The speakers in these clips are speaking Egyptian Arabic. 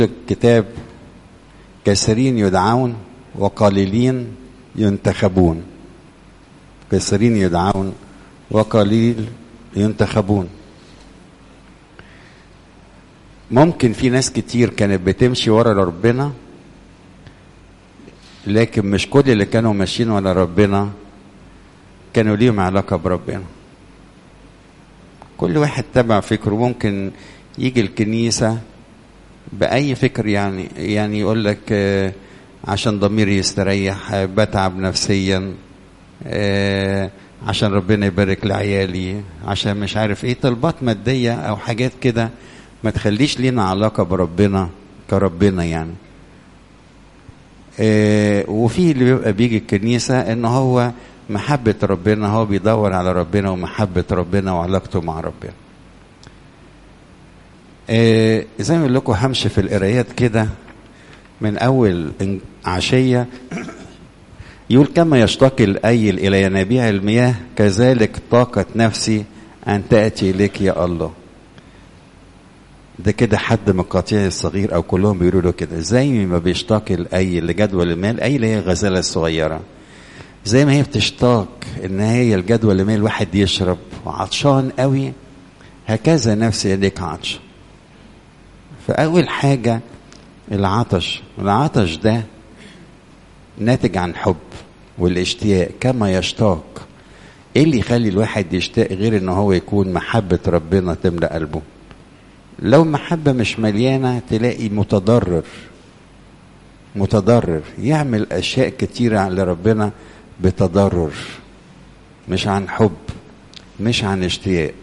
الكتاب كثيرين يدعون وقليلين ينتخبون كثيرين يدعون وقليل ينتخبون ممكن في ناس كتير كانت بتمشي ورا ربنا لكن مش كل اللي كانوا ماشيين ورا ربنا كانوا ليهم علاقة بربنا كل واحد تبع فكره ممكن يجي الكنيسة بأي فكر يعني يعني يقول لك آه عشان ضميري يستريح آه بتعب نفسيا آه عشان ربنا يبارك لعيالي عشان مش عارف ايه طلبات مادية او حاجات كده ما تخليش لينا علاقة بربنا كربنا يعني آه وفي اللي بيبقى بيجي الكنيسة ان هو محبة ربنا هو بيدور على ربنا ومحبة ربنا وعلاقته مع ربنا آه زي ما اقول لكم همشي في القرايات كده من اول عشيه يقول كما يشتاق الايل الى ينابيع المياه كذلك طاقت نفسي ان تاتي اليك يا الله ده كده حد من القطيع الصغير او كلهم بيقولوا له كده زي ما بيشتاق الايل لجدول الماء الايل هي الغزاله الصغيره زي ما هي بتشتاق ان هي الجدول الماء الواحد يشرب وعطشان قوي هكذا نفسي اليك عطش فاول حاجه العطش العطش ده ناتج عن حب والاشتياق كما يشتاق ايه اللي يخلي الواحد يشتاق غير ان هو يكون محبة ربنا تملأ قلبه لو محبة مش مليانة تلاقي متضرر متضرر يعمل اشياء كتيرة لربنا بتضرر مش عن حب مش عن اشتياق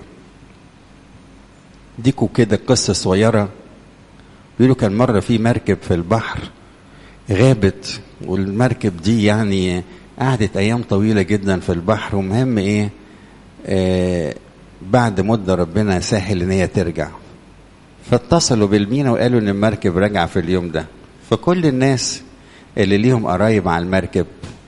ديكوا كده قصة صغيرة بيقولوا كان مرة في مركب في البحر غابت والمركب دي يعني قعدت أيام طويلة جدا في البحر ومهم إيه آه بعد مدة ربنا سهل إن هي ترجع فاتصلوا بالمينا وقالوا إن المركب راجعة في اليوم ده فكل الناس اللي ليهم قرايب على المركب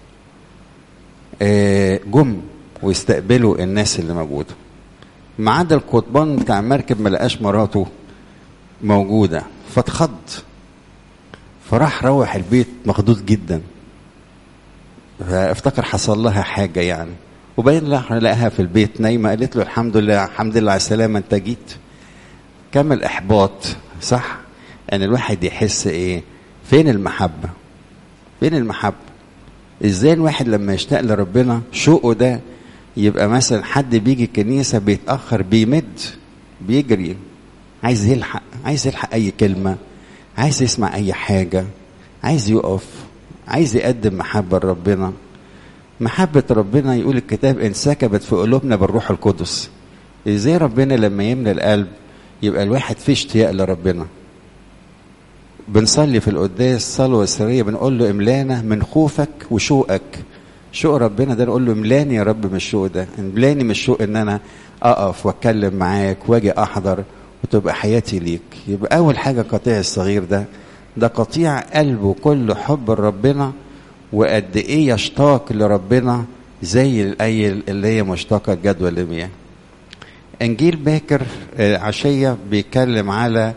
آه جم واستقبلوا الناس اللي موجوده ما عدا القضبان بتاع المركب ما لقاش مراته موجوده فاتخض فراح روح البيت مخضوض جدا فافتكر حصل لها حاجة يعني وبين لقاها في البيت نايمة قالت له الحمد لله الحمد لله على السلامة انت جيت كمل احباط صح ان الواحد يحس ايه فين المحبة فين المحبة ازاي الواحد لما يشتاق لربنا شوقه ده يبقى مثلا حد بيجي الكنيسة بيتأخر بيمد بيجري عايز يلحق عايز يلحق اي كلمة عايز يسمع اي حاجة عايز يقف عايز يقدم محبة لربنا محبة ربنا يقول الكتاب انسكبت في قلوبنا بالروح القدس ازاي ربنا لما يملى القلب يبقى الواحد فيه اشتياق لربنا بنصلي في القداس صلوة سرية بنقول له املانا من خوفك وشوقك شوق ربنا ده نقول له املاني يا رب من الشوق ده املاني من الشوق ان انا اقف واتكلم معاك واجي احضر وتبقى حياتي ليك يبقى اول حاجه قطيع الصغير ده ده قطيع قلبه كله حب لربنا وقد ايه يشتاق لربنا زي الايل اللي هي مشتاقه لجدول المياه انجيل باكر عشيه بيتكلم على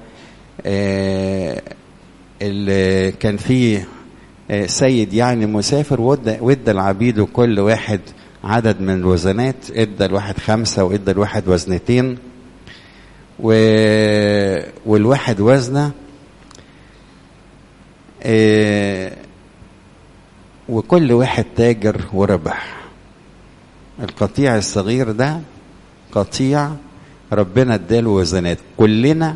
اللي كان فيه سيد يعني مسافر ودى ودى العبيد كل واحد عدد من الوزنات ادى الواحد خمسه وادى الواحد وزنتين و... والواحد وزنه إيه... وكل واحد تاجر وربح القطيع الصغير ده قطيع ربنا اداله وزنات كلنا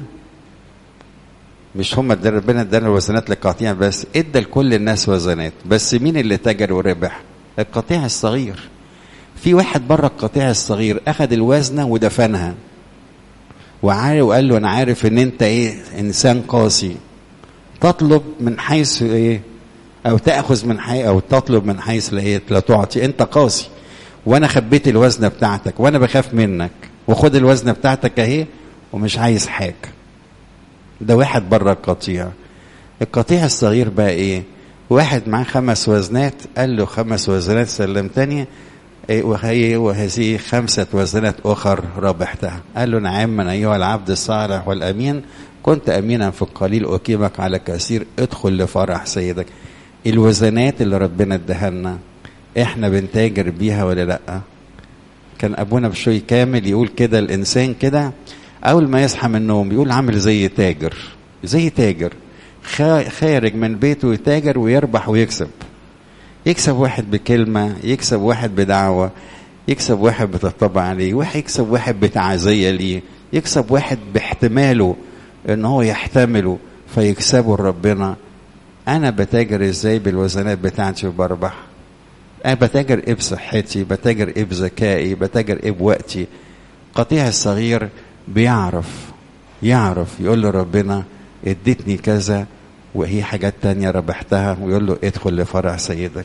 مش هم ادى ربنا ادانا وزنات للقطيع بس ادى لكل الناس وزنات بس مين اللي تاجر وربح القطيع الصغير في واحد بره القطيع الصغير اخذ الوزنه ودفنها وعارف وقال له انا عارف ان انت ايه انسان قاسي تطلب من حيث ايه او تاخذ من حيث او تطلب من حيث لا ايه لا تعطي انت قاسي وانا خبيت الوزنه بتاعتك وانا بخاف منك وخد الوزنه بتاعتك اهي ومش عايز حاجه ده واحد بره القطيع القطيع الصغير بقى ايه واحد معاه خمس وزنات قال له خمس وزنات سلمتني وهي وهذه خمسة وزنات أخر ربحتها قال له نعم من أيها العبد الصالح والأمين كنت امينا في القليل اقيمك على كثير ادخل لفرح سيدك الوزنات اللي ربنا اداها لنا احنا بنتاجر بيها ولا لا كان ابونا بشوي كامل يقول كده الانسان كده اول ما يصحى من النوم يقول عامل زي تاجر زي تاجر خارج من بيته يتاجر ويربح ويكسب يكسب واحد بكلمة يكسب واحد بدعوة يكسب واحد بتطبع عليه واحد يكسب واحد بتعزية ليه يكسب واحد باحتماله ان هو يحتمله فيكسبه لربنا انا بتاجر ازاي بالوزنات بتاعتي وبربح انا بتاجر ايه بصحتي بتاجر ايه بذكائي بتاجر ايه بوقتي قطيع الصغير بيعرف يعرف يقول له ربنا اديتني كذا وهي حاجات تانية ربحتها ويقول له ادخل لفرع سيدك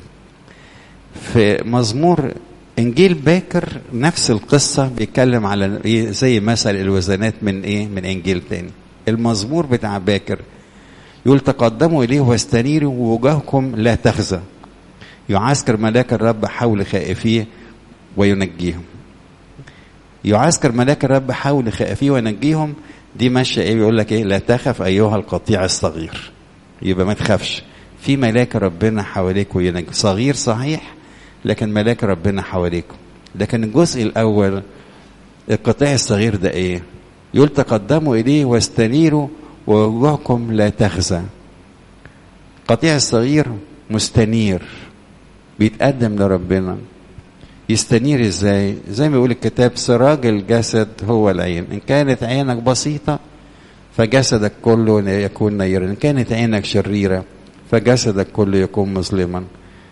في مزمور انجيل باكر نفس القصة بيتكلم على ايه زي مثل الوزنات من ايه من انجيل تاني المزمور بتاع باكر يقول تقدموا اليه واستنيروا ووجوهكم لا تخزى يعسكر ملاك الرب حول خائفيه وينجيهم يعسكر ملاك الرب حول خائفيه وينجيهم دي ماشيه ايه بيقول لك ايه لا تخف ايها القطيع الصغير يبقى ما تخافش في ملاك ربنا حواليك وينجي صغير صحيح لكن ملاك ربنا حواليكم لكن الجزء الاول القطيع الصغير ده ايه يقول تقدموا اليه واستنيروا ووجوهكم لا تخزى قطيع الصغير مستنير بيتقدم لربنا يستنير ازاي زي ما يقول الكتاب سراج الجسد هو العين ان كانت عينك بسيطة فجسدك كله يكون نيرا ان كانت عينك شريرة فجسدك كله يكون مظلما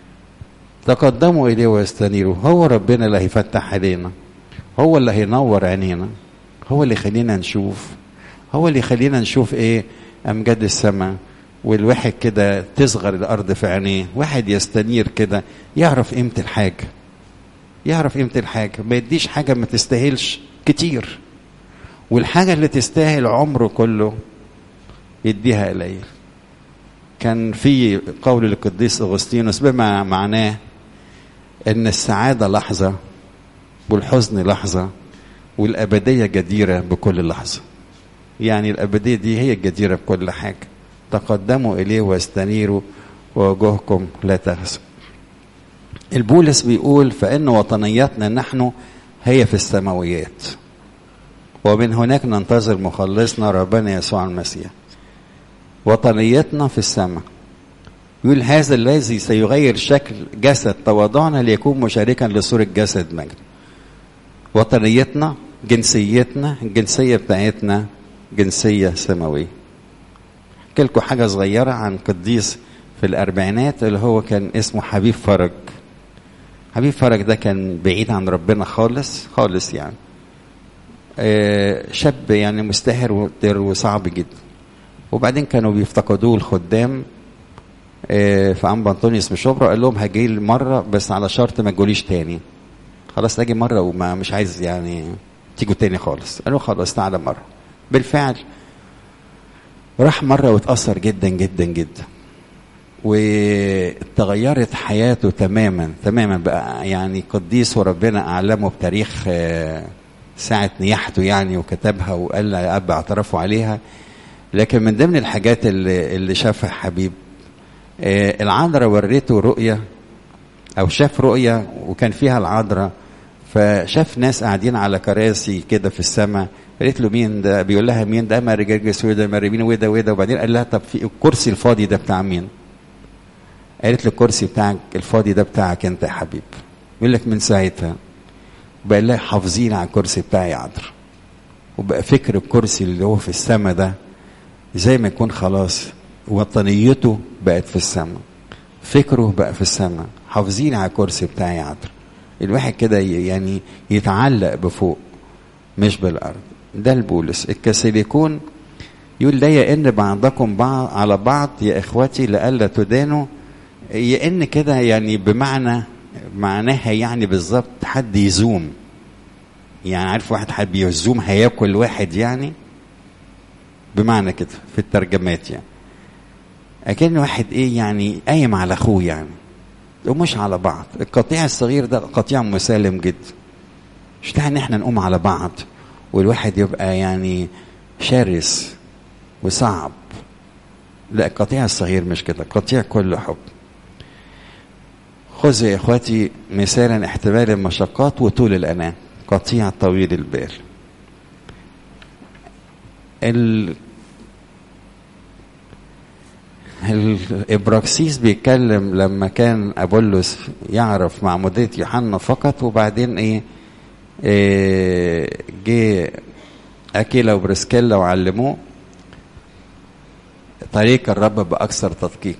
تقدموا اليه واستنيروا هو ربنا اللي هيفتح علينا هو اللي هينور عينينا هو اللي يخلينا نشوف هو اللي يخلينا نشوف ايه امجاد السماء والواحد كده تصغر الارض في عينيه واحد يستنير كده يعرف قيمه الحاجه يعرف قيمه الحاجه ما يديش حاجه ما تستاهلش كتير والحاجه اللي تستاهل عمره كله يديها قليل كان في قول للقديس اغسطينوس بما معناه ان السعاده لحظه والحزن لحظه والابديه جديره بكل لحظه يعني الابديه دي هي الجديره بكل حاجه تقدموا اليه واستنيروا ووجوهكم لا تغزوا البولس بيقول فان وطنيتنا نحن هي في السماويات ومن هناك ننتظر مخلصنا ربنا يسوع المسيح وطنيتنا في السماء يقول هذا الذي سيغير شكل جسد تواضعنا ليكون مشاركا لصورة جسد مجد وطنيتنا جنسيتنا الجنسية بتاعتنا جنسية سماوية احكي لكم حاجة صغيرة عن قديس في الأربعينات اللي هو كان اسمه حبيب فرج حبيب فرج ده كان بعيد عن ربنا خالص خالص يعني آه شاب يعني مستهر وصعب جدا وبعدين كانوا بيفتقدوه الخدام آه في أنبا أنطونيوس بشبرا قال لهم هجي مرة بس على شرط ما تجوليش تاني خلاص اجي مرة وما مش عايز يعني تيجوا تاني خالص قالوا خلاص تعالى مرة بالفعل راح مرة واتأثر جدا جدا جدا وتغيرت حياته تماما تماما بقى يعني قديس وربنا أعلمه بتاريخ ساعة نياحته يعني وكتبها وقال أب اعترفوا عليها لكن من ضمن الحاجات اللي, اللي شافها حبيب العذراء وريته رؤية أو شاف رؤية وكان فيها العذراء فشاف ناس قاعدين على كراسي كده في السماء قالت له مين ده بيقول لها مين ده ما رجال سودا مريمين وده وده وبعدين قال لها طب في الكرسي الفاضي ده بتاع مين قالت له الكرسي بتاعك الفاضي ده بتاعك انت يا حبيب يقول لك من ساعتها بقى لها حافظين على الكرسي بتاعي يا عذر وبقى فكر الكرسي اللي هو في السماء ده زي ما يكون خلاص وطنيته بقت في السماء فكره بقى في السماء حافظين على الكرسي بتاعي يا عذر الواحد كده يعني يتعلق بفوق مش بالارض ده البولس الكاثوليكون يقول لا يئن بعضكم بعض على بعض يا اخوتي لئلا تدانوا يئن كده يعني بمعنى معناها يعني بالظبط حد يزوم يعني عارف واحد حد بيزوم هياكل واحد يعني بمعنى كده في الترجمات يعني اكن واحد ايه يعني قايم على اخوه يعني ومش على بعض القطيع الصغير ده قطيع مسالم جدا مش ان احنا نقوم على بعض والواحد يبقى يعني شرس وصعب لا القطيع الصغير مش كده القطيع كله حب خذوا يا اخواتي مثالا احتمال المشقات وطول الانام قطيع طويل البال ال الابراكسيس بيتكلم لما كان ابولس يعرف معموديه يوحنا فقط وبعدين ايه, إيه جه اكيلا وبرسكيلا وعلموه طريق الرب باكثر تدقيق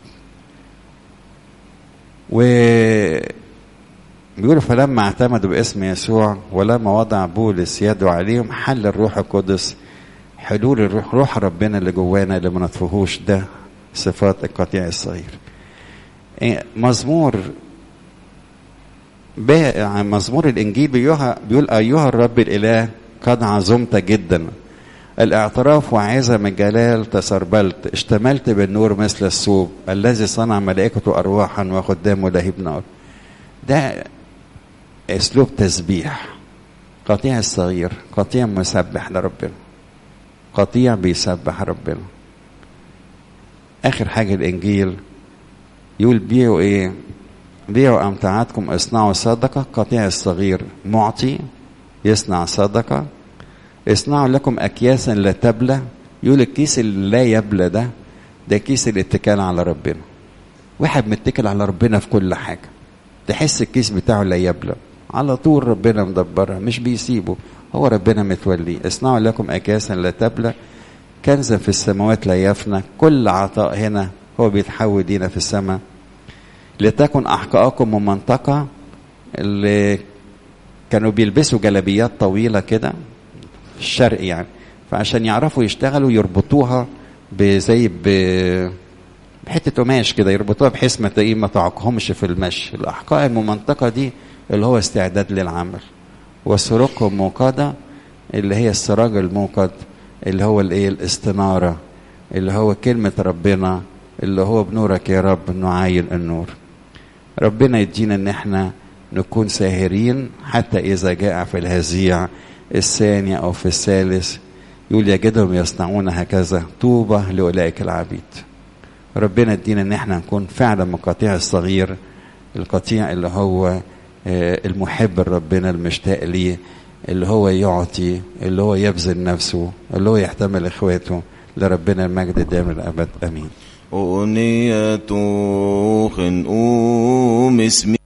و بيقولوا فلما اعتمدوا باسم يسوع ولما وضع بولس يده عليهم حل الروح القدس حلول الروح روح ربنا اللي جوانا اللي ما نطفهوش ده صفات القطيع الصغير مزمور مزمور الانجيل بيقول ايها الرب الاله قد عظمت جدا الاعتراف وعظم الجلال تسربلت اشتملت بالنور مثل الثوب الذي صنع ملائكته ارواحا وخدامه لهيب نار ده اسلوب تسبيح قطيع الصغير قطيع مسبح لربنا قطيع بيسبح ربنا اخر حاجه الانجيل يقول بيعوا ايه بيعوا امتعتكم اصنعوا صدقه قطيع الصغير معطي يصنع صدقه اصنعوا لكم اكياسا لا تبلى يقول الكيس اللي لا يبلى ده ده كيس الاتكال على ربنا واحد متكل على ربنا في كل حاجه تحس الكيس بتاعه لا يبلى على طول ربنا مدبرها مش بيسيبه هو ربنا متوليه اصنعوا لكم اكياسا لا تبلى كنزا في السماوات لا يفنى كل عطاء هنا هو بيتحول لينا في السماء لتكن احقائكم ممنطقه اللي كانوا بيلبسوا جلابيات طويله كده في الشرق يعني فعشان يعرفوا يشتغلوا يربطوها بزي ب بحته قماش كده يربطوها بحيث ما تلاقيه ما تعقهمش في المشي الاحقاء الممنطقه دي اللي هو استعداد للعمل والسروق موقده اللي هي السراج الموقد اللي هو الايه الاستناره اللي هو كلمه ربنا اللي هو بنورك يا رب نعاين النور ربنا يدينا ان احنا نكون ساهرين حتى اذا جاء في الهزيع الثاني او في الثالث يقول يجدهم يصنعون هكذا طوبى لاولئك العبيد ربنا يدينا ان احنا نكون فعلا مقاطيع الصغير القطيع اللي هو المحب لربنا المشتاق ليه اللي هو يعطي اللي هو يبذل نفسه اللي هو يحتمل اخواته لربنا المجد دائما الابد امين أغنية خنقوم اسمي